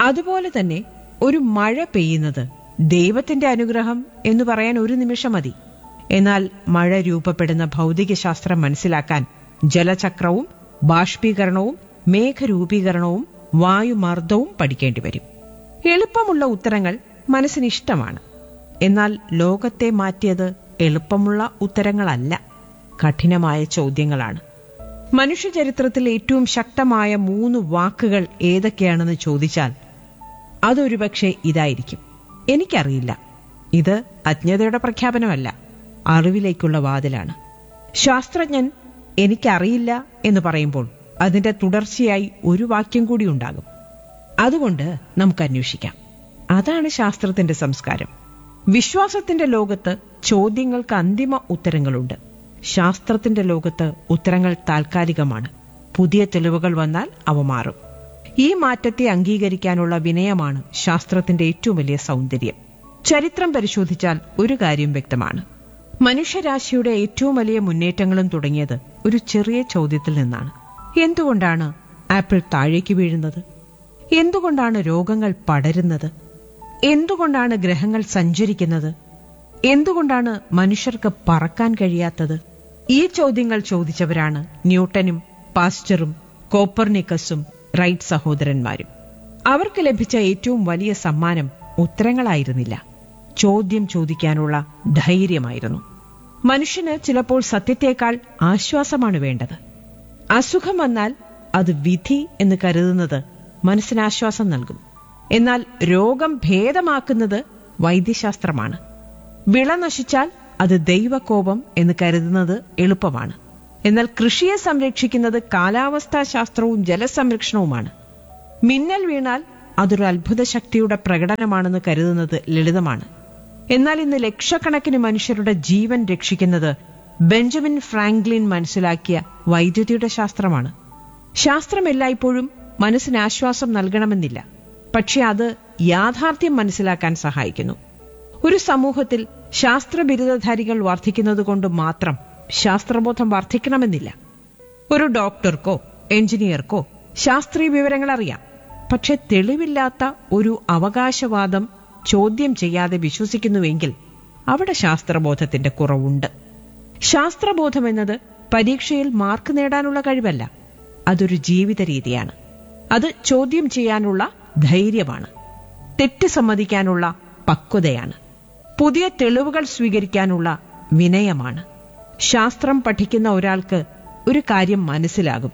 അതുപോലെ തന്നെ ഒരു മഴ പെയ്യുന്നത് ദൈവത്തിന്റെ അനുഗ്രഹം എന്ന് പറയാൻ ഒരു നിമിഷം മതി എന്നാൽ മഴ രൂപപ്പെടുന്ന ഭൗതികശാസ്ത്രം മനസ്സിലാക്കാൻ ജലചക്രവും ബാഷ്പീകരണവും മേഘരൂപീകരണവും വായുമർദ്ദവും പഠിക്കേണ്ടി വരും എളുപ്പമുള്ള ഉത്തരങ്ങൾ മനസ്സിന് ഇഷ്ടമാണ് എന്നാൽ ലോകത്തെ മാറ്റിയത് എളുപ്പമുള്ള ഉത്തരങ്ങളല്ല കഠിനമായ ചോദ്യങ്ങളാണ് മനുഷ്യചരിത്രത്തിൽ ഏറ്റവും ശക്തമായ മൂന്ന് വാക്കുകൾ ഏതൊക്കെയാണെന്ന് ചോദിച്ചാൽ അതൊരുപക്ഷെ ഇതായിരിക്കും എനിക്കറിയില്ല ഇത് അജ്ഞതയുടെ പ്രഖ്യാപനമല്ല അറിവിലേക്കുള്ള വാതിലാണ് ശാസ്ത്രജ്ഞൻ എനിക്കറിയില്ല എന്ന് പറയുമ്പോൾ അതിന്റെ തുടർച്ചയായി ഒരു വാക്യം കൂടി ഉണ്ടാകും അതുകൊണ്ട് നമുക്ക് അന്വേഷിക്കാം അതാണ് ശാസ്ത്രത്തിന്റെ സംസ്കാരം വിശ്വാസത്തിന്റെ ലോകത്ത് ചോദ്യങ്ങൾക്ക് അന്തിമ ഉത്തരങ്ങളുണ്ട് ശാസ്ത്രത്തിന്റെ ലോകത്ത് ഉത്തരങ്ങൾ താൽക്കാലികമാണ് പുതിയ തെളിവുകൾ വന്നാൽ അവ മാറും ഈ മാറ്റത്തെ അംഗീകരിക്കാനുള്ള വിനയമാണ് ശാസ്ത്രത്തിന്റെ ഏറ്റവും വലിയ സൗന്ദര്യം ചരിത്രം പരിശോധിച്ചാൽ ഒരു കാര്യം വ്യക്തമാണ് മനുഷ്യരാശിയുടെ ഏറ്റവും വലിയ മുന്നേറ്റങ്ങളും തുടങ്ങിയത് ഒരു ചെറിയ ചോദ്യത്തിൽ നിന്നാണ് എന്തുകൊണ്ടാണ് ആപ്പിൾ താഴേക്ക് വീഴുന്നത് എന്തുകൊണ്ടാണ് രോഗങ്ങൾ പടരുന്നത് എന്തുകൊണ്ടാണ് ഗ്രഹങ്ങൾ സഞ്ചരിക്കുന്നത് എന്തുകൊണ്ടാണ് മനുഷ്യർക്ക് പറക്കാൻ കഴിയാത്തത് ഈ ചോദ്യങ്ങൾ ചോദിച്ചവരാണ് ന്യൂട്ടനും പാസ്റ്ററും കോപ്പർനിക്കസും റൈറ്റ് സഹോദരന്മാരും അവർക്ക് ലഭിച്ച ഏറ്റവും വലിയ സമ്മാനം ഉത്തരങ്ങളായിരുന്നില്ല ചോദ്യം ചോദിക്കാനുള്ള ധൈര്യമായിരുന്നു മനുഷ്യന് ചിലപ്പോൾ സത്യത്തേക്കാൾ ആശ്വാസമാണ് വേണ്ടത് അസുഖം വന്നാൽ അത് വിധി എന്ന് കരുതുന്നത് മനസ്സിന് ആശ്വാസം നൽകും എന്നാൽ രോഗം ഭേദമാക്കുന്നത് വൈദ്യശാസ്ത്രമാണ് വിള നശിച്ചാൽ അത് ദൈവകോപം എന്ന് കരുതുന്നത് എളുപ്പമാണ് എന്നാൽ കൃഷിയെ സംരക്ഷിക്കുന്നത് കാലാവസ്ഥാ ശാസ്ത്രവും ജലസംരക്ഷണവുമാണ് മിന്നൽ വീണാൽ അതൊരു അത്ഭുത ശക്തിയുടെ പ്രകടനമാണെന്ന് കരുതുന്നത് ലളിതമാണ് എന്നാൽ ഇന്ന് ലക്ഷക്കണക്കിന് മനുഷ്യരുടെ ജീവൻ രക്ഷിക്കുന്നത് ബെഞ്ചമിൻ ഫ്രാങ്ക്ലിൻ മനസ്സിലാക്കിയ വൈദ്യുതിയുടെ ശാസ്ത്രമാണ് ശാസ്ത്രം എല്ലായ്പ്പോഴും മനസ്സിന് ആശ്വാസം നൽകണമെന്നില്ല പക്ഷെ അത് യാഥാർത്ഥ്യം മനസ്സിലാക്കാൻ സഹായിക്കുന്നു ഒരു സമൂഹത്തിൽ ശാസ്ത്ര ബിരുദധാരികൾ വർദ്ധിക്കുന്നതുകൊണ്ട് മാത്രം ശാസ്ത്രബോധം വർദ്ധിക്കണമെന്നില്ല ഒരു ഡോക്ടർക്കോ എഞ്ചിനീയർക്കോ ശാസ്ത്രീയ വിവരങ്ങൾ അറിയാം പക്ഷെ തെളിവില്ലാത്ത ഒരു അവകാശവാദം ചോദ്യം ചെയ്യാതെ വിശ്വസിക്കുന്നുവെങ്കിൽ അവിടെ ശാസ്ത്രബോധത്തിന്റെ കുറവുണ്ട് ശാസ്ത്രബോധം എന്നത് പരീക്ഷയിൽ മാർക്ക് നേടാനുള്ള കഴിവല്ല അതൊരു ജീവിത രീതിയാണ് അത് ചോദ്യം ചെയ്യാനുള്ള ധൈര്യമാണ് തെറ്റ് സമ്മതിക്കാനുള്ള പക്വതയാണ് പുതിയ തെളിവുകൾ സ്വീകരിക്കാനുള്ള വിനയമാണ് ശാസ്ത്രം പഠിക്കുന്ന ഒരാൾക്ക് ഒരു കാര്യം മനസ്സിലാകും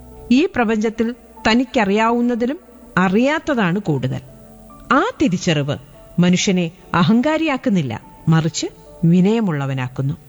ഈ പ്രപഞ്ചത്തിൽ തനിക്കറിയാവുന്നതിലും അറിയാത്തതാണ് കൂടുതൽ ആ തിരിച്ചറിവ് മനുഷ്യനെ അഹങ്കാരിയാക്കുന്നില്ല മറിച്ച് വിനയമുള്ളവനാക്കുന്നു